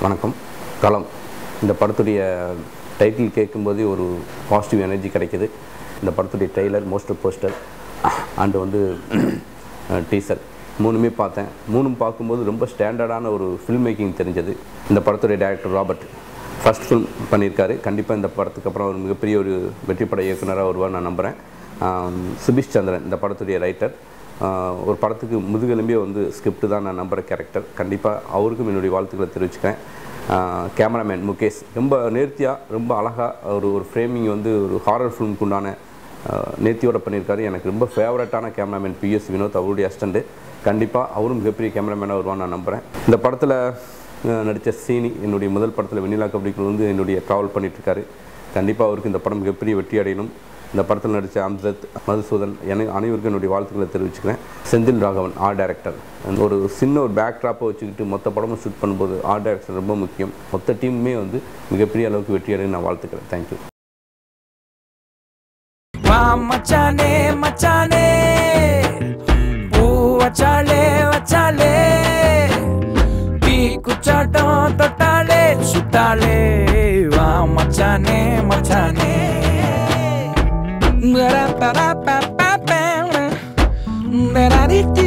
வணக்கம் களம் இந்த படத்துடைய டைட்டில் கேட்கும்போதே ஒரு பாசிட்டிவ் எனர்ஜி கிடைக்குது இந்த படத்துடைய ட்ரெய்லர் மோஸ்டர் போஸ்டர் அண்டு வந்து டீசர் மூணுமே பார்த்தேன் மூணும் பார்க்கும்போது ரொம்ப ஸ்டாண்டர்டான ஒரு ஃபில்ம் மேக்கிங் தெரிஞ்சது இந்த படத்துடைய டைரக்டர் ராபர்ட் ஃபர்ஸ்ட் ஃபில்ம் பண்ணியிருக்காரு கண்டிப்பாக இந்த படத்துக்கு அப்புறம் ஒரு மிகப்பெரிய ஒரு வெற்றிப்பட இயக்குனராக வருவார் நான் நம்புகிறேன் சுபிஷ் சந்திரன் இந்த படத்துடைய ரைட்டர் ஆஹ் ஒரு படத்துக்கு முதுகெலும்பே வந்து ஸ்கிரிப்ட் தான் நான் நம்புகிற கேரக்டர் கண்டிப்பாக அவருக்கும் என்னுடைய வாழ்த்துக்களை தெரிவிச்சுக்கிறேன் கேமராமேன் முகேஷ் ரொம்ப நேர்த்தியாக ரொம்ப அழகாக ஒரு ஒரு ஃப்ரேமிங் வந்து ஒரு ஹாரர் ஃபிலிமுக்கு உண்டான ஆஹ் நேர்த்தியோட பண்ணியிருக்காரு எனக்கு ரொம்ப ஃபேவரட்டான கேமராமேன் பிஎஸ் வினோத் அவருடைய அஸ்டண்ட்டு கண்டிப்பாக அவரும் மிகப்பெரிய கேமராமேனாக வருவான்னு நான் நம்புகிறேன் இந்த படத்தில் நடித்த சீனி என்னுடைய முதல் படத்தில் வெண்ணிலா கபடிக்குள் வந்து என்னுடைய ட்ராவல் பண்ணிகிட்ருக்காரு கண்டிப்பாக அவருக்கு இந்த படம் மிகப்பெரிய வெற்றி அடையணும் இந்த படத்தில் நடித்த அம்சத் மதுசூதன் என அனைவருக்கும் என்னுடைய வாழ்த்துக்களை தெரிவிச்சுக்கிறேன் செந்தில் ராகவன் ஆர்ட் டைரக்டர் ஒரு சின்ன ஒரு பேக் ட்ராப்பை வச்சுக்கிட்டு மொத்த படமும் ஷூட் பண்ணும்போது ஆர்ட் டைரக்டர் ரொம்ப முக்கியம் மொத்த டீமுமே வந்து மிகப்பெரிய அளவுக்கு வெற்றி அடைய நான் வாழ்த்துக்கிறேன் தேங்க்யூ வா மச்சானே மச்சானே பூ வச்சாலே வச்சாலே தீ குச்சாட்டம் தொட்டாலே சுட்டாலே வா மச்சானே மச்சானே Da-da-ba-da-ba-ba-ba. Da-da-dee-dee.